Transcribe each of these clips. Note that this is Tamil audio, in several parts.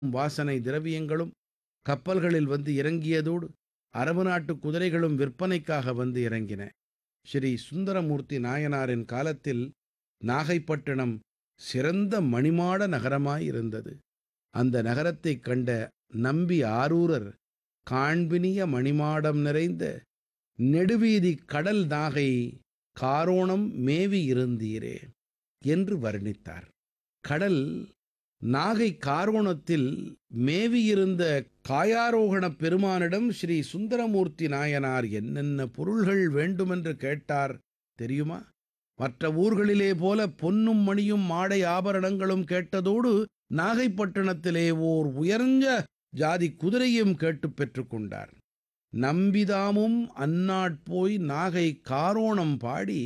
வாசனை திரவியங்களும் கப்பல்களில் வந்து இறங்கியதோடு அரபு நாட்டு குதிரைகளும் விற்பனைக்காக வந்து இறங்கின ஸ்ரீ சுந்தரமூர்த்தி நாயனாரின் காலத்தில் நாகைப்பட்டினம் சிறந்த மணிமாட நகரமாயிருந்தது அந்த நகரத்தைக் கண்ட நம்பி ஆரூரர் காண்பினிய மணிமாடம் நிறைந்த நெடுவீதி கடல் நாகை காரோணம் மேவி இருந்தீரே என்று வர்ணித்தார் கடல் நாகை காரோணத்தில் மேவியிருந்த காயாரோகணப் பெருமானிடம் ஸ்ரீ சுந்தரமூர்த்தி நாயனார் என்னென்ன பொருள்கள் வேண்டுமென்று கேட்டார் தெரியுமா மற்ற ஊர்களிலே போல பொன்னும் மணியும் மாடை ஆபரணங்களும் கேட்டதோடு நாகைப்பட்டினத்திலே ஓர் உயர்ந்த ஜாதி குதிரையும் கேட்டுப் பெற்றுக்கொண்டார் நம்பிதாமும் அந்நாட்போய் நாகை காரோணம் பாடி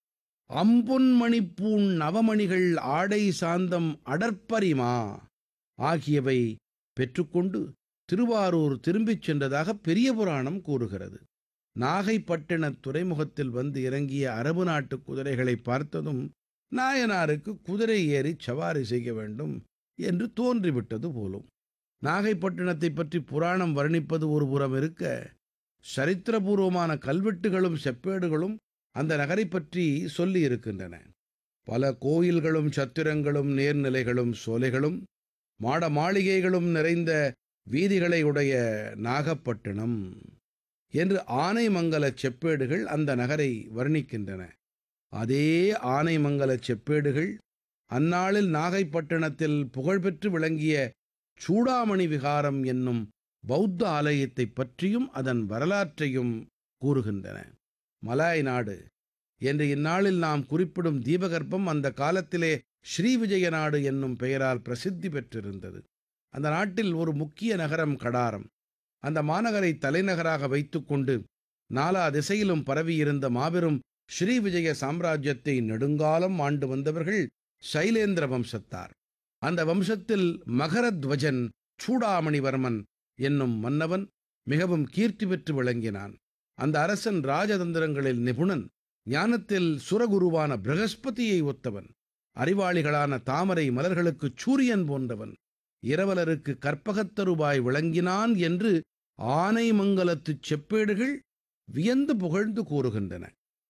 அம்பொன்மணிப்பூண் நவமணிகள் ஆடை சாந்தம் அடற்பரிமா ஆகியவை பெற்றுக்கொண்டு திருவாரூர் திரும்பிச் சென்றதாக பெரிய புராணம் கூறுகிறது நாகைப்பட்டினத் துறைமுகத்தில் வந்து இறங்கிய அரபு நாட்டு குதிரைகளை பார்த்ததும் நாயனாருக்கு குதிரை ஏறி சவாரி செய்ய வேண்டும் என்று தோன்றிவிட்டது போலும் நாகைப்பட்டினத்தைப் பற்றி புராணம் வர்ணிப்பது ஒரு புறம் இருக்க சரித்திரபூர்வமான கல்வெட்டுகளும் செப்பேடுகளும் அந்த நகரை பற்றி சொல்லி இருக்கின்றன பல கோயில்களும் சத்திரங்களும் நீர்நிலைகளும் சோலைகளும் மாட மாளிகைகளும் நிறைந்த வீதிகளை உடைய நாகப்பட்டினம் என்று ஆனைமங்கலச் செப்பேடுகள் அந்த நகரை வர்ணிக்கின்றன அதே ஆனைமங்கலச் செப்பேடுகள் அந்நாளில் நாகைப்பட்டினத்தில் புகழ்பெற்று விளங்கிய சூடாமணி விகாரம் என்னும் பௌத்த ஆலயத்தைப் பற்றியும் அதன் வரலாற்றையும் கூறுகின்றன மலாய் நாடு என்று இந்நாளில் நாம் குறிப்பிடும் தீபகற்பம் அந்த காலத்திலே ஸ்ரீவிஜய நாடு என்னும் பெயரால் பிரசித்தி பெற்றிருந்தது அந்த நாட்டில் ஒரு முக்கிய நகரம் கடாரம் அந்த மாநகரை தலைநகராக வைத்துக்கொண்டு நாலா திசையிலும் பரவியிருந்த மாபெரும் ஸ்ரீவிஜய சாம்ராஜ்யத்தை நெடுங்காலம் ஆண்டு வந்தவர்கள் சைலேந்திர வம்சத்தார் அந்த வம்சத்தில் மகரத்வஜன் சூடாமணிவர்மன் என்னும் மன்னவன் மிகவும் கீர்த்தி பெற்று விளங்கினான் அந்த அரசன் ராஜதந்திரங்களில் நிபுணன் ஞானத்தில் சுரகுருவான பிரகஸ்பதியை ஒத்தவன் அறிவாளிகளான தாமரை மலர்களுக்கு சூரியன் போன்றவன் இரவலருக்கு கற்பகத்தருவாய் விளங்கினான் என்று ஆனைமங்கலத்துச் செப்பேடுகள் வியந்து புகழ்ந்து கூறுகின்றன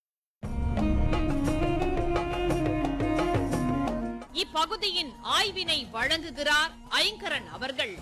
இப்பகுதியின் ஆய்வினை வழங்குகிறார் ஐங்கரன் அவர்கள்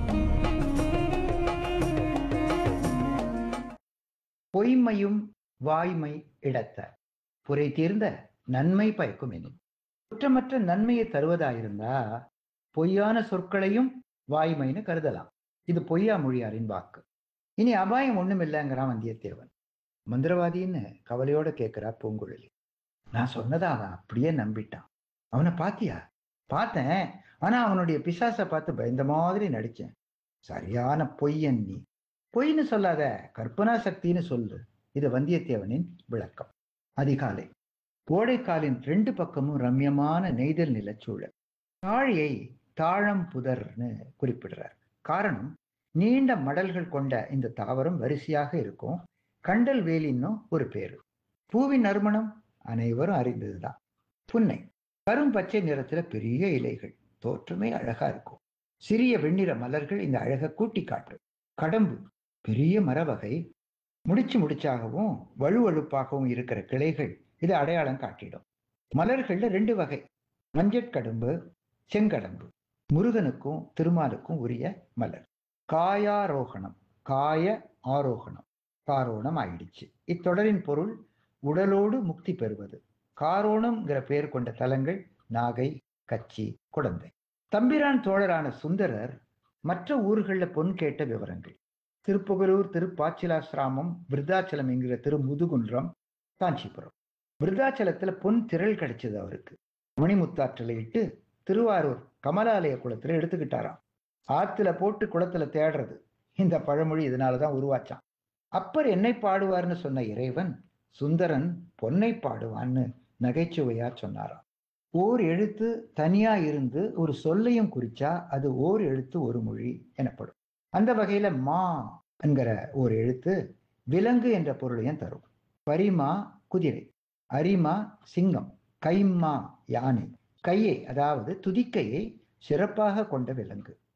பொய்மையும் வாய்மை இடத்த புரை தீர்ந்த நன்மை பயக்கும் எனின் குற்றமற்ற நன்மையை தருவதாயிருந்தா பொய்யான சொற்களையும் வாய்மைன்னு கருதலாம் இது பொய்யா மொழியாரின் வாக்கு இனி அபாயம் ஒண்ணும் இல்லைங்கிறான் வந்தியத்தேவன் மந்திரவாதின்னு கவலையோட கேட்கிறா பூங்குழலி நான் சொன்னதை அவன் அப்படியே நம்பிட்டான் அவனை பாத்தியா பார்த்தேன் ஆனா அவனுடைய பிசாசை பார்த்து பயந்த மாதிரி நடிச்சேன் சரியான பொய்யன் நீ பொய்ன்னு சொல்லாத கற்பனா சக்தின்னு சொல்லு இது வந்தியத்தேவனின் விளக்கம் அதிகாலை கோடைக்காலின் ரெண்டு பக்கமும் ரம்யமான நெய்தல் நிலச்சூழல் தாழியை தாழம் புதர்னு குறிப்பிடுறார் காரணம் நீண்ட மடல்கள் கொண்ட இந்த தாவரம் வரிசையாக இருக்கும் கண்டல் வேலின்னும் ஒரு பேரு பூவின் நறுமணம் அனைவரும் அறிந்ததுதான் புன்னை கரும் பச்சை நிறத்துல பெரிய இலைகள் தோற்றமே அழகா இருக்கும் சிறிய வெண்ணிற மலர்கள் இந்த அழகை கூட்டி காட்டும் கடம்பு பெரிய மரவகை முடிச்சு முடிச்சாகவும் வலுவழுப்பாகவும் இருக்கிற கிளைகள் இது அடையாளம் காட்டிடும் மலர்கள்ல ரெண்டு வகை மஞ்சட்கடம்பு செங்கடம்பு முருகனுக்கும் திருமாலுக்கும் உரிய மலர் காயாரோகணம் காய ஆரோகணம் காரோணம் ஆயிடுச்சு இத்தொடரின் பொருள் உடலோடு முக்தி பெறுவது காரோணம்ங்கிற பெயர் கொண்ட தலங்கள் நாகை கச்சி குடந்தை தம்பிரான் தோழரான சுந்தரர் மற்ற ஊர்களில் பொன் கேட்ட விவரங்கள் திருப்புகலூர் திருப்பாச்சிலாசிராமம் விருத்தாச்சலம் என்கிற திரு முதுகுன்றம் காஞ்சிபுரம் விருத்தாச்சலத்துல பொன் திரள் கிடைச்சது அவருக்கு மணிமுத்தாற்றலை இட்டு திருவாரூர் கமலாலய குளத்துல எடுத்துக்கிட்டாராம் ஆத்துல போட்டு குளத்துல தேடுறது இந்த பழமொழி இதனாலதான் உருவாச்சான் அப்பர் என்னை பாடுவார்னு சொன்ன இறைவன் சுந்தரன் பொன்னை பாடுவான்னு நகைச்சுவையா சொன்னாராம் ஓர் எழுத்து தனியா இருந்து ஒரு சொல்லையும் குறிச்சா அது ஓர் எழுத்து ஒரு மொழி எனப்படும் அந்த வகையில மா என்கிற ஒரு எழுத்து விலங்கு என்ற பொருளையும் தரும் பரிமா குதிரை அரிமா சிங்கம் கைம்மா யானை கையை அதாவது துதிக்கையை சிறப்பாக கொண்ட விலங்கு